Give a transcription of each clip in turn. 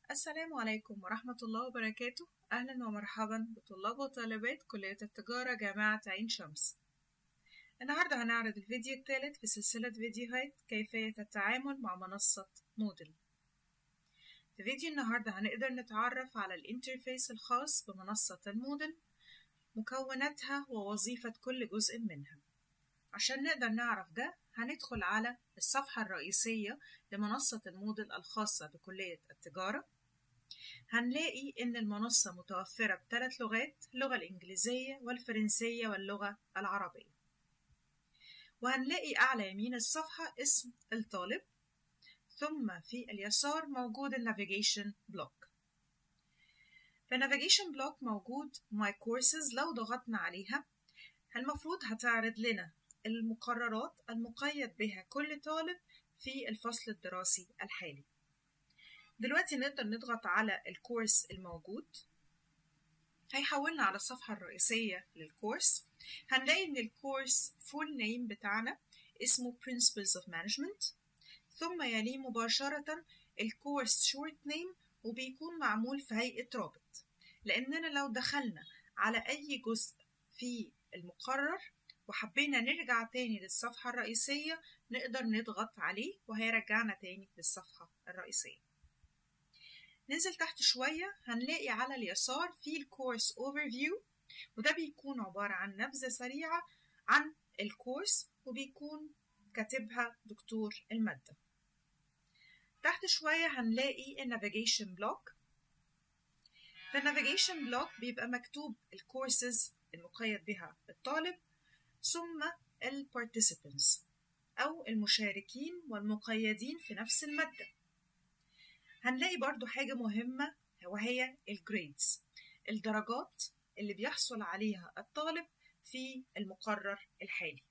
السلام عليكم ورحمة الله وبركاته أهلا ومرحبا بطلاب وطالبات كلية التجارة جامعة عين شمس النهاردة هنعرض الفيديو الثالث في سلسلة فيديوهات كيفية التعامل مع منصة مودل في فيديو النهاردة هنقدر نتعرف على الانترفيس الخاص بمنصة المودل مكوناتها ووظيفة كل جزء منها عشان نقدر نعرف ده هندخل على الصفحة الرئيسية لمنصة المودل الخاصة بكلية التجارة هنلاقي إن المنصة متوفرة بثلاث لغات اللغة الإنجليزية والفرنسية واللغة العربية وهنلاقي أعلى يمين الصفحة اسم الطالب ثم في اليسار موجود النافيجيشن بلوك في النافيجيشن بلوك موجود My Courses لو ضغطنا عليها المفروض هتعرض لنا المقررات المقيد بها كل طالب في الفصل الدراسي الحالي دلوقتي نقدر نضغط على الكورس الموجود هيحولنا على الصفحة الرئيسية للكورس هنلاقي إن الكورس فول نيم بتاعنا اسمه Principles of Management ثم يليه مباشرة الكورس شورت نيم وبيكون معمول في هيئة رابط لأننا لو دخلنا على أي جزء في المقرر وحبينا نرجع تاني للصفحة الرئيسية نقدر نضغط عليه وهيرجعنا تاني للصفحة الرئيسية ننزل تحت شوية هنلاقي على اليسار في الكورس overview وده بيكون عبارة عن نبذة سريعة عن الكورس وبيكون كاتبها دكتور المادة تحت شوية هنلاقي النافيجيشن بلوك في النافيجيشن بلوك بيبقى مكتوب الكورسز المقيد بها الطالب ثم ال participants أو المشاركين والمقيدين في نفس المادة هنلاقي برضو حاجة مهمة وهي الجريدز الدرجات اللي بيحصل عليها الطالب في المقرر الحالي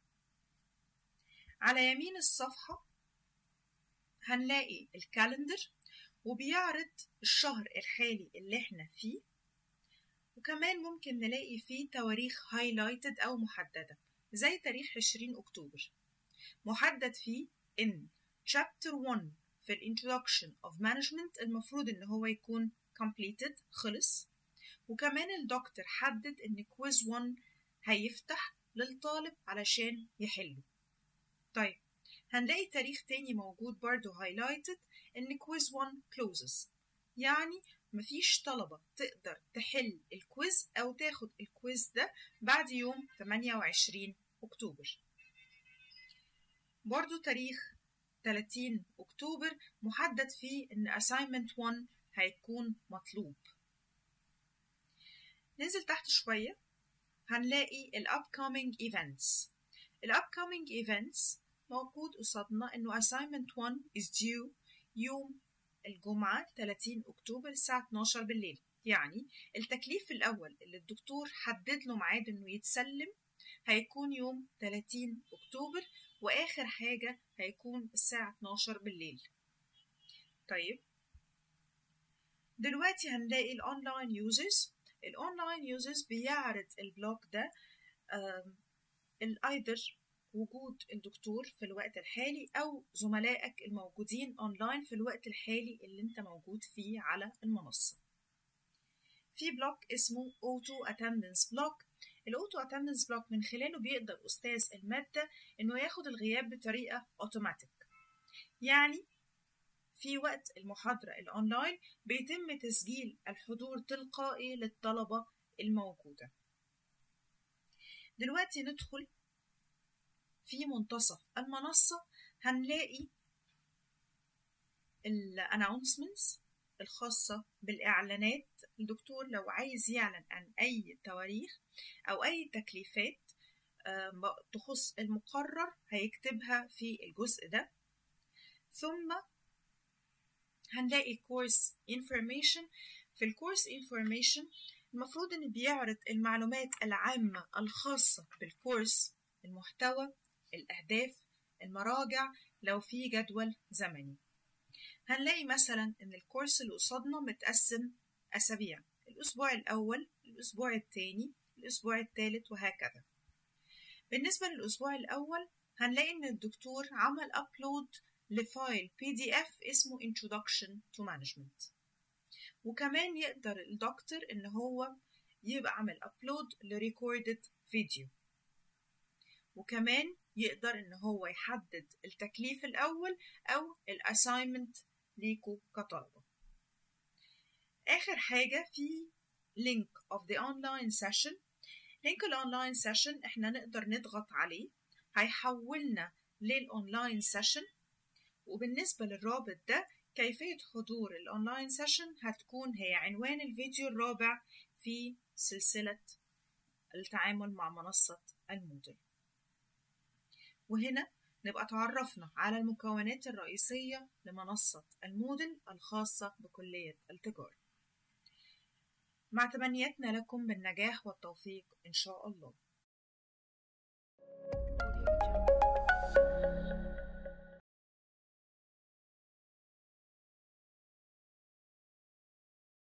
على يمين الصفحة هنلاقي الكالندر وبيعرض الشهر الحالي اللي احنا فيه وكمان ممكن نلاقي فيه تواريخ هايلايتد أو محددة زي تاريخ 20 أكتوبر محدد فيه إن Chapter 1 في ال Introduction of Management المفروض إن هو يكون completed خلص وكمان الدكتور حدد إن كويز 1 هيفتح للطالب علشان يحله طيب هنلاقي تاريخ تاني موجود برضو highlighted إن كويز 1 closes يعني مفيش طلبة تقدر تحل الكويز أو تاخد الكويز ده بعد يوم 28 أكتوبر برضو تاريخ 30 أكتوبر محدد فيه إن assignment 1 هيكون مطلوب ننزل تحت شوية هنلاقي ال upcoming events ال upcoming events موجود قصادنا إنه assignment 1 is due يوم الجمعة 30 أكتوبر الساعة 12 بالليل يعني التكليف الأول اللي الدكتور حدد له ميعاد إنه يتسلم هيكون يوم 30 أكتوبر وآخر حاجة هيكون الساعة 12 بالليل طيب دلوقتي هنلاقي الأونلاين يوزرز الأونلاين يوزرز بيعرض البلوك ده الأيدر وجود الدكتور في الوقت الحالي أو زملائك الموجودين أونلاين في الوقت الحالي اللي أنت موجود فيه على المنصة في بلوك اسمه Auto Attendance Block الأوتو Attendance Block من خلاله بيقدر أستاذ المادة إنه ياخد الغياب بطريقة أوتوماتيك يعني في وقت المحاضرة الأونلاين بيتم تسجيل الحضور تلقائي للطلبة الموجودة دلوقتي ندخل في منتصف المنصة هنلاقي الاناونسمنتس الخاصة بالإعلانات الدكتور لو عايز يعلن عن أي تواريخ أو أي تكليفات تخص المقرر هيكتبها في الجزء ده ثم هنلاقي كورس information في الكورس information المفروض إن بيعرض المعلومات العامة الخاصة بالكورس المحتوى الأهداف المراجع لو في جدول زمني هنلاقي مثلا إن الكورس اللي قصادنا متقسم أسابيع الأسبوع الأول الأسبوع الثاني الأسبوع الثالث وهكذا بالنسبة للأسبوع الأول هنلاقي إن الدكتور عمل أبلود لفايل بي دي اف اسمه Introduction to Management وكمان يقدر الدكتور ان هو يبقى عمل ابلود لريكوردد فيديو وكمان يقدر ان هو يحدد التكليف الاول او الاساينمنت ليكو كطلبة اخر حاجة في لينك of the online session لينك الاونلاين سيشن احنا نقدر نضغط عليه هيحولنا للاونلاين سيشن وبالنسبة للرابط ده كيفية حضور الأونلاين سيشن هتكون هي عنوان الفيديو الرابع في سلسلة التعامل مع منصة المودل وهنا نبقى تعرفنا على المكونات الرئيسية لمنصة المودل الخاصة بكلية التجارة مع تمنياتنا لكم بالنجاح والتوفيق إن شاء الله